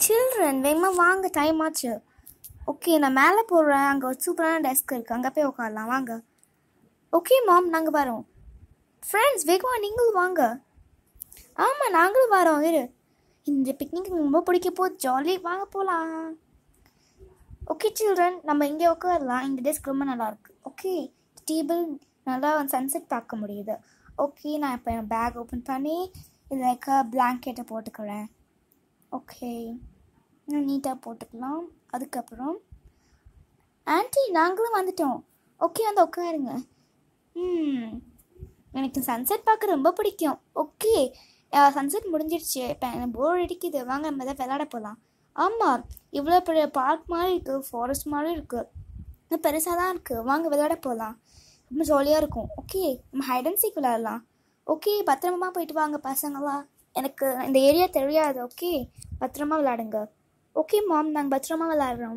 children வேகமாக வாங்க time ஆச்சு ஓகே நான் மேலே போடுறேன் அங்கே ஒரு சூப்பரான டெஸ்க் இருக்குது அங்கே போய் உட்காரலாம் வாங்க ஓகே மாம் நாங்கள் வரோம் ஃப்ரெண்ட்ஸ் வேகமாக நீங்களும் வாங்க ஆமாம் நாங்களும் வரோம் இரு இந்த பிக்னிக் ரொம்ப பிடிக்க போகுது ஜாலி வாங்க போகலாம் ஓகே சில்ட்ரன் நம்ம இங்கே உட்காரலாம் இந்த டெஸ்க் ரொம்ப நல்லா இருக்கு ஓகே டேபிள் நல்லா சன்செட் பார்க்க முடியுது ஓகே நான் இப்போ என் பேக் ஓப்பன் பண்ணி இதில் இருக்க பிளாங்கெட்டை போட்டுக்கிறேன் ஓகே நீட்டாக போட்டுக்கலாம் அதுக்கப்புறம் ஆன்ட்டி நாங்களும் வந்துட்டோம் ஓகே வந்து உட்காருங்க ம் எனக்கு சன்செட் பார்க்க ரொம்ப பிடிக்கும் ஓகே சன்செட் முடிஞ்சிடுச்சு இப்போ எனக்கு போர் அடிக்குது வாங்க நம்ம எதாவது விளையாட போகலாம் ஆமாம் இவ்வளோ பெரிய பார்க் மாதிரி இருக்குது ஃபாரஸ்ட் மாதிரி இருக்குது பெருசாக தான் இருக்குது வாங்க விளையாட போகலாம் ரொம்ப ஜாலியாக இருக்கும் ஓகே நம்ம ஹைட் அண்ட் சீக் விளையாடலாம் ஓகே பத்திரமா போயிட்டு வாங்க பசங்களா எனக்கு இந்த ஏரியா தெரியாது ஓகே பத்திரமா விளையாடுங்க ஓகே மாம் நாங்கள் பத்திரமா விளையாடுறோம்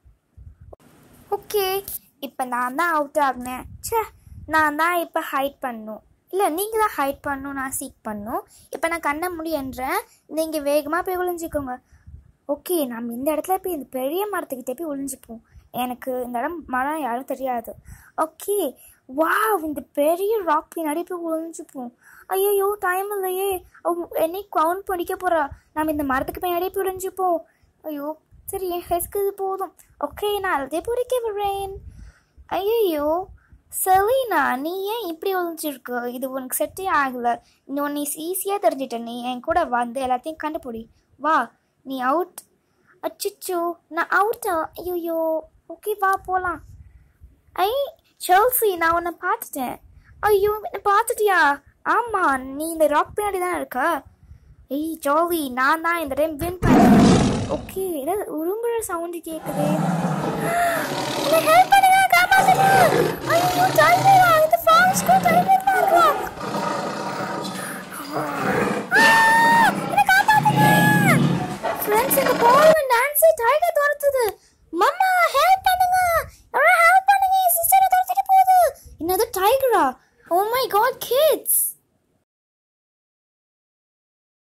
ஓகே இப்போ நான் தான் அவுட் ஆகினேன் ச்சே நான் தான் இப்போ ஹைட் பண்ணும் இல்லை நீங்கள் தான் ஹைட் பண்ணும் நான் சீக் பண்ணும் இப்போ நான் கண்ண முடியன்றேன் நீங்கள் வேகமாக போய் ஒளிஞ்சிக்கோங்க ஓகே நம்ம இந்த இடத்துல போய் இந்த பெரிய மரத்துக்கிட்ட போய் ஒளிஞ்சுப்போம் எனக்கு இந்த இடம் மரம் யாரும் தெரியாது ஓகே வா இந்த பெரிய ராக் பின்னாடி போய் ஒளிஞ்சுப்போம் ஐயோ டைம் இல்லையே அவ என்னை கவுண்ட் படிக்க போகிறா நம்ம இந்த மரத்துக்கு பின்னாடியே போய் ஒளிஞ்சுப்போம் ஐயோ சரி என் ஹெஸ்க்கு இது போதும் ஓகே நான் அதே பிடிக்க விடுறேன் ஐயோ செலீனா நீ ஏன் இப்படி ஒழிஞ்சிருக்கு இது உனக்கு செட்டே ஆகலை இன்னும் நீ ஈஸியாக தெரிஞ்சிட்ட நீ என் கூட வந்து எல்லாத்தையும் கண்டுபிடி வா நீ அவுட் அச்சிச்சோ நான் அவுட்டா ஐயோ ஓகே வா போகலாம் ஐ செல்சி நான் உன்னை பார்த்துட்டேன் ஐயோ என்ன பார்த்துட்டியா ஆமாம் நீ இந்த ராக் பின்னாடி தானே இருக்க ஏய் ஜாலி நான் தான் இந்த டைம் வின் பண்ணேன் ஓகே ஏதாவது உரும்புற சவுண்டு கேட்குது என்ன ஹெல்ப் பண்ணுங்க காப்பாத்துங்க ஐயோ டைமரா இந்த ஃபாரஸ்ட்க்கு டைமர் பார்க்கறா என்ன காப்பாத்துங்க ஃப்ரெண்ட்ஸ் இந்த பால் டான்ஸ் டைகர் துரத்துது மம்மா ஹெல்ப் பண்ணுங்க யாரோ ஹெல்ப் பண்ணுங்க என் சிஸ்டரை துரத்திட்டு போகுது என்னது டைகரா ஓ மை காட் கிட்ஸ்